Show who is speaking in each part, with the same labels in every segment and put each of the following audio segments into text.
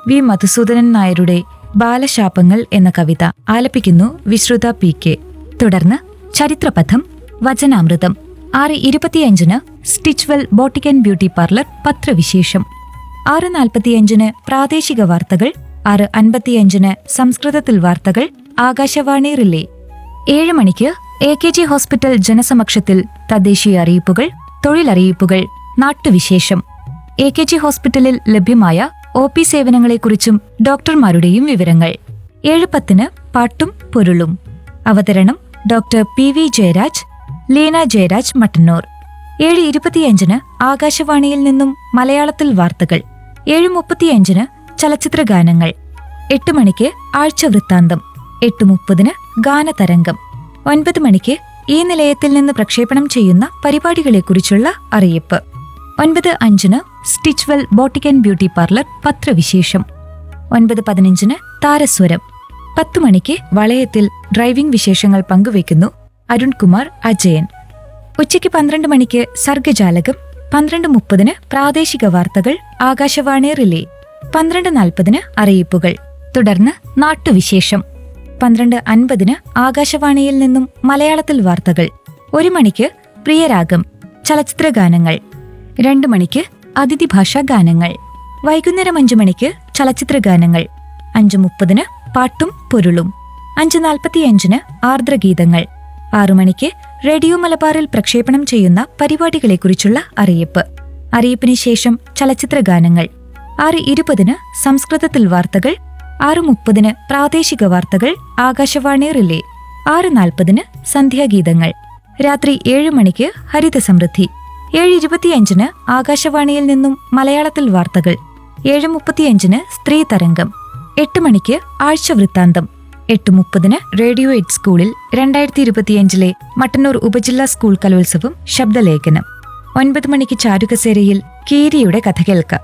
Speaker 1: V Madhusoodanan നായരുടെ ബാലശാപങ്ങൾ എന്ന കവിത ആലപിക്കുന്നു വിശ്രുത P K തുടർന്ന് ചരിത്രപഥം വചനാമൃതം ആറ് ഇരുപത്തിയഞ്ചിന് Stitchwell boutique and beauty parlour പത്രവിശേഷം ആറ് നാൽപ്പത്തിയഞ്ചിന് പ്രാദേശിക വാർത്തകൾ ആറ് അൻപത്തിയഞ്ചിന് സംസ്കൃതത്തിൽ വാർത്തകൾ ആകാശവാണി റിലേ ഏഴ് മണിക്ക് എ കെ ജി ഹോസ്പിറ്റൽ ജനസമക്ഷത്തിൽ തദ്ദേശീയ അറിയിപ്പുകൾ തൊഴിലറിയിപ്പുകൾ നാട്ടുവിശേഷം എ കെ ജി ഹോസ്പിറ്റലിൽ ലഭ്യമായ ഒ പി സേവനങ്ങളെക്കുറിച്ചും ഡോക്ടർമാരുടെയും വിവരങ്ങൾ ഏഴ് പത്തിന് പാട്ടും പൊരുളും അവതരണം doctor P V Jayaraj Leena Jayaraj Mattannur ഏഴ് ഇരുപത്തിയഞ്ചിന് ആകാശവാണിയിൽ നിന്നും മലയാളത്തിൽ വാർത്തകൾ ഏഴ് മുപ്പത്തിയഞ്ചിന് ചലച്ചിത്ര ഗാനങ്ങൾ എട്ട് മണിക്ക് ആഴ്ച വൃത്താന്തം എട്ട് മുപ്പതിന് ഗാനതരംഗം ഒൻപത് മണിക്ക് ഈ നിലയത്തിൽ നിന്ന് പ്രക്ഷേപണം ചെയ്യുന്ന പരിപാടികളെക്കുറിച്ചുള്ള അറിയിപ്പ് ഒൻപത് അഞ്ചിന് Stitchwell boutique and beauty parlour പത്രവിശേഷം ഒൻപത് പതിനഞ്ചിന് താരസ്വരം പത്തു മണിക്ക് വളയത്തിൽ ഡ്രൈവിംഗ് വിശേഷങ്ങൾ പങ്കുവയ്ക്കുന്നു അരുൺകുമാർ അജയൻ ഉച്ചയ്ക്ക് പന്ത്രണ്ട് മണിക്ക് സർഗജാലകം പന്ത്രണ്ട് മുപ്പതിന് പ്രാദേശിക വാർത്തകൾ ആകാശവാണി റിലേ പന്ത്രണ്ട് നാൽപ്പതിന് അറിയിപ്പുകൾ തുടർന്ന് നാട്ടുവിശേഷം പന്ത്രണ്ട് അൻപതിന് ആകാശവാണിയിൽ നിന്നും മലയാളത്തിൽ വാർത്തകൾ ഒരു മണിക്ക് പ്രിയരാഗം ചലച്ചിത്ര ഗാനങ്ങൾ രണ്ട് മണിക്ക് അതിഥി ഭാഷാ ഗാനങ്ങൾ വൈകുന്നേരം അഞ്ചു മണിക്ക് ചലച്ചിത്ര ഗാനങ്ങൾ അഞ്ചു മുപ്പതിന് പാട്ടും പൊരുളും അഞ്ച് നാൽപ്പത്തിയഞ്ചിന് ആർദ്രഗീതങ്ങൾ ആറു മണിക്ക് റേഡിയോ മലബാറിൽ പ്രക്ഷേപണം ചെയ്യുന്ന പരിപാടികളെക്കുറിച്ചുള്ള അറിയിപ്പ് അറിയിപ്പിന് ശേഷം ചലച്ചിത്ര ഗാനങ്ങൾ ആറ് ഇരുപതിന് സംസ്കൃതത്തിൽ വാർത്തകൾ ആറ് മുപ്പതിന് പ്രാദേശിക വാർത്തകൾ ആകാശവാണി റിലേ ആറ് നാൽപ്പതിന് സന്ധ്യാഗീതങ്ങൾ രാത്രി ഏഴ് മണിക്ക് ഹരിത സമൃദ്ധി ഏഴ് ഇരുപത്തിയഞ്ചിന് ആകാശവാണിയിൽ നിന്നും മലയാളത്തിൽ വാർത്തകൾ ഏഴ് മുപ്പത്തിയഞ്ചിന് സ്ത്രീ തരംഗം എട്ട് മണിക്ക് ആഴ്ച വൃത്താന്തം എട്ട് മുപ്പതിന് റേഡിയോ എയ്റ്റ് സ്കൂളിൽ രണ്ടായിരത്തി ഇരുപത്തിയഞ്ചിലെ മട്ടന്നൂർ ഉപജില്ലാ സ്കൂൾ കലോത്സവം ശബ്ദലേഖനം ഒൻപത് മണിക്ക് ചാരുകസേരയിൽ കീരിയുടെ കഥ കേൾക്കാം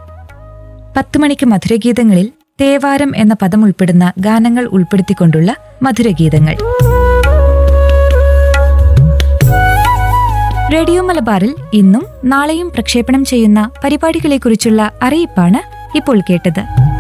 Speaker 1: പത്ത് മണിക്ക് മധുരഗീതങ്ങളിൽ തേവാരം എന്ന പദം ഉൾപ്പെടുന്ന ഗാനങ്ങൾ ഉൾപ്പെടുത്തിക്കൊണ്ടുള്ള മധുരഗീതങ്ങൾ റേഡിയോ മലബാറിൽ ഇന്നും നാളെയും പ്രക്ഷേപണം ചെയ്യുന്ന പരിപാടികളെക്കുറിച്ചുള്ള അറിയിപ്പാണ് ഇപ്പോൾ കേട്ടത്